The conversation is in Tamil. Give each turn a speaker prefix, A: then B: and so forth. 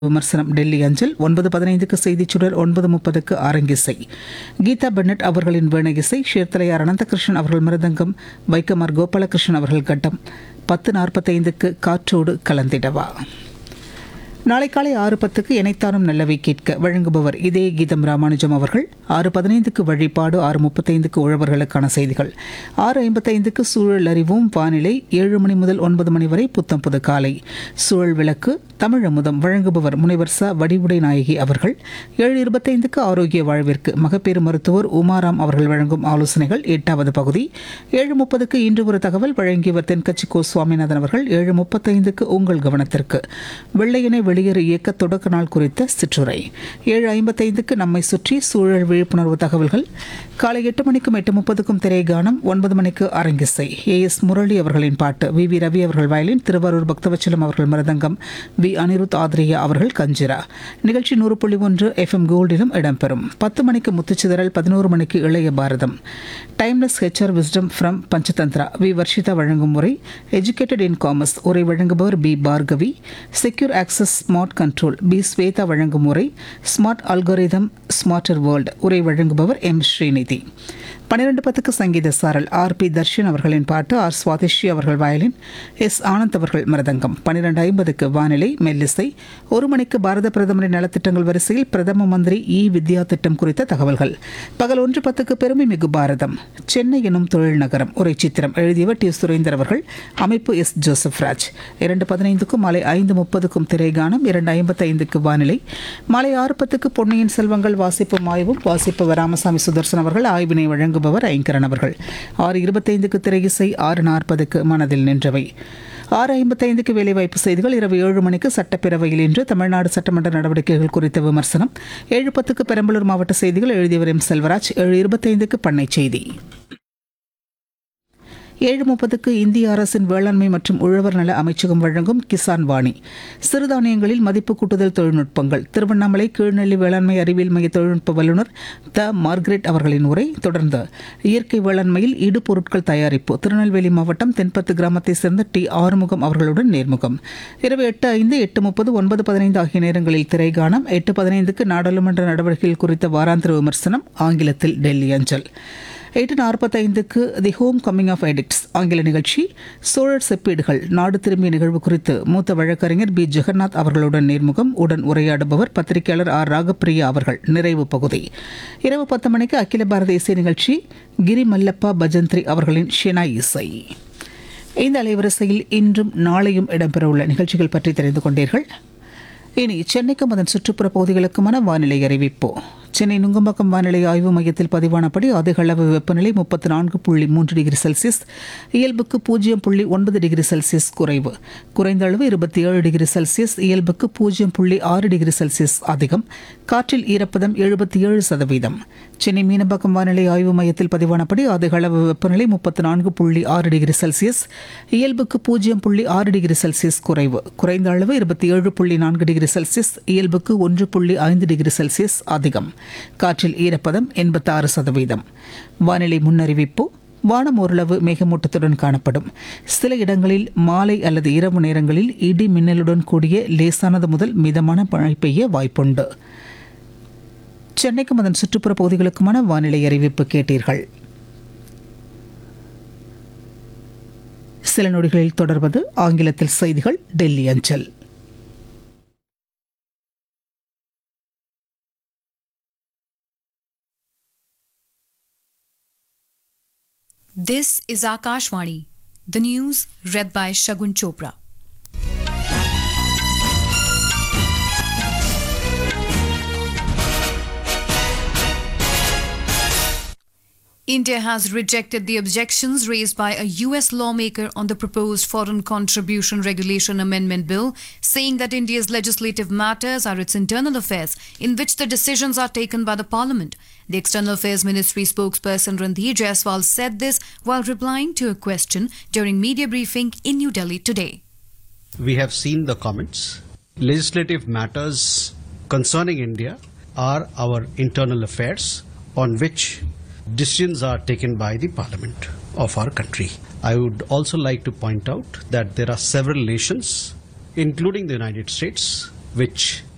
A: விமர்சனம் டெல்லி அஞ்சல் ஒன்பது பதினைந்துக்கு செய்திச் சுடர் ஒன்பது முப்பதுக்கு அரங்கிசை கீதா பென்னட் அவர்களின் வீணை இசை ஷேர்த்தலையார் அனந்தகிருஷ்ணன் அவர்கள் மிருதங்கம் வைக்கமார் கோபாலகிருஷ்ணன் அவர்கள் கட்டம் பத்து நாற்பத்தைந்துக்கு காற்றோடு கலந்திடவா நாளை காலை ஆறு பத்துக்கு இணைத்தானும் நல்லவை கேட்க வழங்குபவர் இதே கீதம் ராமானுஜம் அவர்கள் ஆறு பதினைந்துக்கு வழிபாடு ஆறு முப்பத்தைந்துக்கு உழவர்களுக்கான செய்திகள் ஆறு ஐம்பத்தைந்துக்கு சூழல் அறிவும் வானிலை ஏழு மணி முதல் ஒன்பது மணி வரை புத்தம் புது காலை சூழல் விளக்கு தமிழ் அமுதம் வழங்குபவர் முனைவர் ச வடிவுடை நாயகி அவர்கள் ஏழு இருபத்தைந்துக்கு ஆரோக்கிய வாழ்விற்கு மகப்பேறு மருத்துவர் உமாராம் அவர்கள் வழங்கும் ஆலோசனைகள் எட்டாவது பகுதி ஏழு முப்பதுக்கு இன்று ஒரு தகவல் வழங்கியவர் தென்கட்சி கோ சுவாமிநாதன் அவர்கள் ஏழு முப்பத்தைந்துக்கு உங்கள் கவனத்திற்கு வெள்ளையனை வெளியேறு இயக்க தொடக்க நாள் குறித்த சிற்றுரை ஏழு ஐம்பத்தைந்துக்கு நம்மை சுற்றி சூழல் விழிப்புணர்வு தகவல்கள் காலை எட்டு மணிக்கும் எட்டு முப்பதுக்கும் திரைகானம் ஒன்பது மணிக்கு அரங்கிசை ஏ எஸ் முரளி அவர்களின் பாட்டு வி வி ரவி அவர்கள் வயலின் திருவாரூர் பக்தவச்சலம் அவர்கள் மிருதங்கம் வி அனிருத் ஆத்ரேயா அவர்கள் கஞ்சிரா நிகழ்ச்சி நூறு புள்ளி ஒன்று எஃப்எம் கோல்டிலும் இடம்பெறும் பத்து மணிக்கு முத்துச்சிதறல் பதினோரு மணிக்கு இளைய பாரதம் timeless HR wisdom from Panchatantra V Varshitha வழங்கும் முறை எஜுகேட்டட் இன் காமர்ஸ் உரை வழங்குபவர் B Bhargavi secure access smart control B Swetha வழங்கும் முறை ஸ்மார்ட் அல்கோரிதம் ஸ்மார்ட்டர் வேர்ல்ட் உரை வழங்குபவர் எம் ஸ்ரீநிதி பன்னிரண்டு பத்துக்கு சங்கீத சாரல் ஆர் பி தர்ஷன் அவர்களின் பாட்டு ஆர் சுவாதிஷி அவர்கள் வயலின் எஸ் ஆனந்த் அவர்கள் மிருதங்கம் பன்னிரண்டு ஐம்பதுக்கு வானிலை மெல்லிசை ஒரு மணிக்கு பாரத பிரதமரின் நலத்திட்டங்கள் வரிசையில் பிரதம மந்திரி இ வித்யா திட்டம் குறித்த தகவல்கள் பகல் ஒன்று பத்துக்கு பெருமை மிகு பாரதம் சென்னை எனும் தொழில் நகரம் உரை சித்திரம் எழுதியவர் டி சுரேந்தர் அவர்கள் அமைப்பு எஸ் ஜோசப் ராஜ் இரண்டு பதினைந்துக்கும் மாலை ஐந்து முப்பதுக்கும் திரைகானம் இரண்டு ஐம்பத்தைந்துக்கு வானிலை மாலை ஆறு பத்துக்கு பொன்னியின் செல்வங்கள் வாசிப்பும் ஆய்வும் வாசிப்பவர் ராமசாமி சுதர்சன் அவர்கள் ஆய்வினை வழங்குபவர் ஐங்கரன் அவர்கள் ஆறு இருபத்தைந்துக்கு திரையிசை ஆறு நாற்பதுக்கு மனதில் நின்றவை ஆறு ஐம்பத்தைந்துக்கு வேலைவாய்ப்பு செய்திகள் இரவு ஏழு மணிக்கு சட்டப்பேரவையில் இன்று தமிழ்நாடு சட்டமன்ற நடவடிக்கைகள் குறித்த விமர்சனம் ஏழு பத்துக்கு பெரம்பலூர் மாவட்ட செய்திகள் எழுதியவர் எம் செல்வராஜ் ஏழு இருபத்தைந்துக்கு பண்ணை செய்தி ஏழு முப்பதுக்கு இந்திய அரசின் வேளாண்மை மற்றும் உழவர் நல அமைச்சகம் வழங்கும் கிசான் வாணி சிறுதானியங்களில் மதிப்பு கூட்டுதல் தொழில்நுட்பங்கள் திருவண்ணாமலை கீழ்நெல்லி வேளாண்மை அறிவியல் மைய தொழில்நுட்ப வல்லுநர் த மார்கரெட் அவர்களின் உரை தொடர்ந்து இயற்கை வேளாண்மையில் இடுபொருட்கள் தயாரிப்பு திருநெல்வேலி மாவட்டம் தென்பத்து கிராமத்தை சேர்ந்த டி ஆறுமுகம் அவர்களுடன் நேர்முகம் இரவு எட்டு ஐந்து எட்டு முப்பது ஒன்பது பதினைந்து ஆகிய நேரங்களில் திரைகாணம் எட்டு பதினைந்துக்கு நாடாளுமன்ற நடவடிக்கைகள் குறித்த வாராந்திர விமர்சனம் ஆங்கிலத்தில் டெல்லி அஞ்சல் எட்டு நாற்பத்தைந்துக்கு the homecoming of addicts ஆங்கில நிகழ்ச்சி சோழர் செப்பீடுகள் நாடு திரும்பிய நிகழ்வு குறித்து மூத்த வழக்கறிஞர் பி ஜெகநாத் அவர்களுடன் நேர்முகம் உடன் உரையாடுபவர் பத்திரிகையாளர் ஆர் ராகப்பிரியா அவர்கள் நிறைவு பகுதி இரவு பத்து மணிக்கு அகில பாரத இசை நிகழ்ச்சி கிரி மல்லப்பா பஜந்திரி அவர்களின் ஷெனா இசை இந்த அலைவரிசையில் இன்றும் நாளையும் இடம்பெறவுள்ள நிகழ்ச்சிகள் பற்றி தெரிந்து கொண்டீர்கள் இனி சென்னைக்கும் அதன் சுற்றுப்புற பகுதிகளுக்குமான வானிலை அறிவிப்பு சென்னை நுங்கம்பாக்கம் வானிலை ஆய்வு மையத்தில் பதிவானபடி அதிகளவு வெப்பநிலை முப்பத்தி நான்கு புள்ளி மூன்று டிகிரி செல்சியஸ் இயல்புக்கு பூஜ்ஜியம் புள்ளி ஒன்பது டிகிரி செல்சியஸ் குறைவு குறைந்த அளவு இருபத்தி ஏழு டிகிரி செல்சியஸ் இயல்புக்கு பூஜ்ஜியம் புள்ளி ஆறு டிகிரி செல்சியஸ் அதிகம் காற்றில் ஈரப்பதம் எழுபத்தி ஏழு சதவீதம் சென்னை மீனம்பாக்கம் வானிலை ஆய்வு மையத்தில் பதிவானபடி அதிகளவு வெப்பநிலை முப்பத்தி நான்கு புள்ளி ஆறு டிகிரி செல்சியஸ் இயல்புக்கு பூஜ்ஜியம் புள்ளி ஆறு டிகிரி செல்சியஸ் குறைவு குறைந்த அளவு இருபத்தி ஏழு புள்ளி நான்கு டிகிரி செல்சியஸ் இயல்புக்கு ஒன்று புள்ளி ஐந்து டிகிரி செல்சியஸ் அதிகம் காற்றில் ஈரப்பதம் எண்பத்தாறு சதவீதம் வானிலை முன்னறிவிப்பு வானம் ஓரளவு மேகமூட்டத்துடன் காணப்படும் சில இடங்களில் மாலை அல்லது இரவு நேரங்களில் இடி மின்னலுடன் கூடிய லேசானது முதல் மிதமான மழை பெய்ய வாய்ப்புண்டு சென்னைக்கும் அதன் சுற்றுப்புற பகுதிகளுக்குமான வானிலை அறிவிப்பு கேட்டீர்கள் சில நொடிகளில் தொடர்வது ஆங்கிலத்தில் செய்திகள் டெல்லி அஞ்சல்
B: This is Akashvani, the news read by Shagun Chopra. India has rejected the objections raised by a US lawmaker on the proposed Foreign Contribution Regulation Amendment Bill, saying that India's legislative matters are its internal affairs in which the decisions are taken by the Parliament. The External Affairs Ministry spokesperson Randhir Jaiswal said this while replying to a question during media briefing in New Delhi today.
C: We have seen the comments. Legislative matters concerning India are our internal affairs on which decisions are taken by the parliament of our country. I would also like to point out that there are several nations, including the United States, which